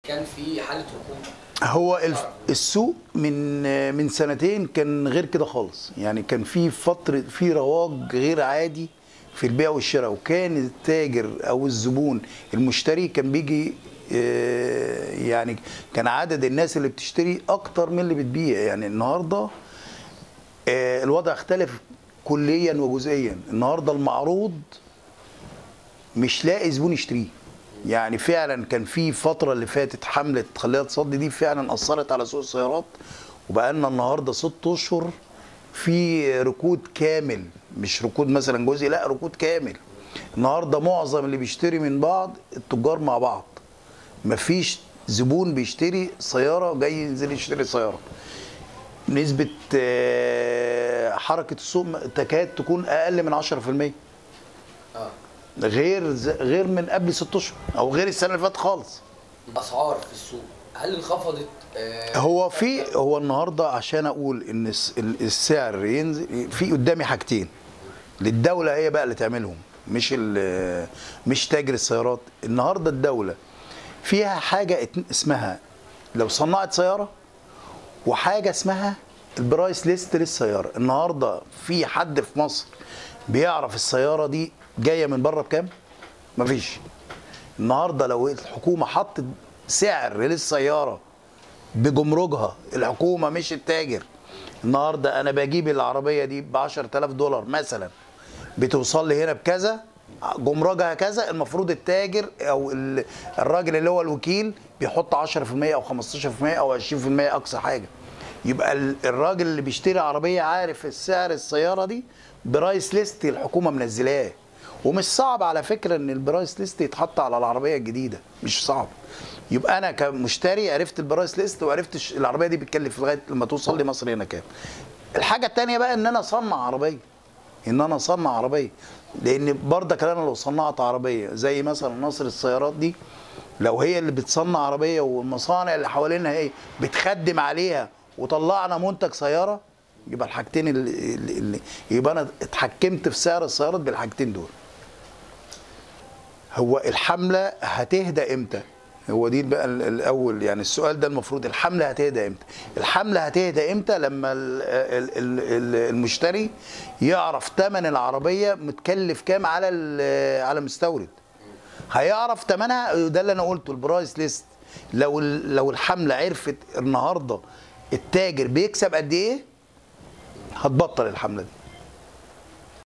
كان في حاله ركود هو الف- السوق من من سنتين كان غير كده خالص يعني كان في فتره في رواج غير عادي في البيع والشراء وكان التاجر او الزبون المشتري كان بيجي آه، يعني كان عدد الناس اللي بتشتري اكتر من اللي بتبيع يعني النهارده آه، الوضع اختلف كليا وجزئيا النهارده المعروض مش لاقي زبون يشتريه يعني فعلا كان في فتره اللي فاتت حمله خليها تصدي دي فعلا اثرت على سوق السيارات وبقى لنا النهارده ست اشهر في ركود كامل مش ركود مثلا جزئي لا ركود كامل النهارده معظم اللي بيشتري من بعض التجار مع بعض مفيش زبون بيشتري سياره جاي ينزل يشتري سياره نسبه آه، حركه السوق تكاد تكون اقل من 10% اه غير ز- غير من قبل ست اشهر او غير السنه اللي فاتت خالص الاسعار في السوق هل انخفضت آه، هو في هو النهارده عشان اقول ان الس- ال- السعر ينزل في قدامي حاجتين للدوله هي بقى اللي تعملهم مش ال- مش تاجر السيارات النهارده الدوله فيها حاجه اتن- اسمها لو صنعت سياره وحاجه اسمها البرايس ليست للسياره النهارده في حد في مصر بيعرف السياره دي جايه من بره بكام مفيش النهارده لو الحكومه حطت سعر للسياره بجمركها الحكومه مش التاجر النهارده انا بجيب العربيه دي ب 10000 دولار مثلا بتوصل لي هنا بكذا جمركها كذا المفروض التاجر او ال- الراجل اللي هو الوكيل بيحط 10% او 15% او 20% اقصى حاجه يبقى ال- الراجل اللي بيشتري عربيه عارف السعر السياره دي برايس ليست الحكومه منزلاه ومش صعب على فكره ان البرايس ليست يتحط على العربيه الجديده مش صعب يبقى انا كمشتري عرفت البرايس ليست وعرفت الش- العربيه دي بتكلف لغايه لما توصل لي مصر هنا كام الحاجه الثانيه بقى ان انا اصنع عربيه ان انا اصنع عربيه لان برضك انا لو صنعت عربيه زي مثلا نصر السيارات دي لو هي اللي بتصنع عربيه والمصانع اللي حوالينها هي بتخدم عليها وطلعنا منتج سياره يبقى الحاجتين اللي, اللي, اللي يبقى انا اتحكمت في سعر السيارات بالحاجتين دول هو الحمله هتهدى امتى هو دي بقى ال- الاول يعني السؤال ده المفروض الحمله هتهدى امتى الحمله هتهدى امتى لما ال- ال- ال- ال- المشتري يعرف ثمن العربيه متكلف كام على ال- على المستورد هيعرف ثمنها ده اللي انا قلته البرايس ليست لو ال- لو الحمله عرفت النهارده التاجر بيكسب قد ايه هتبطل الحمله دي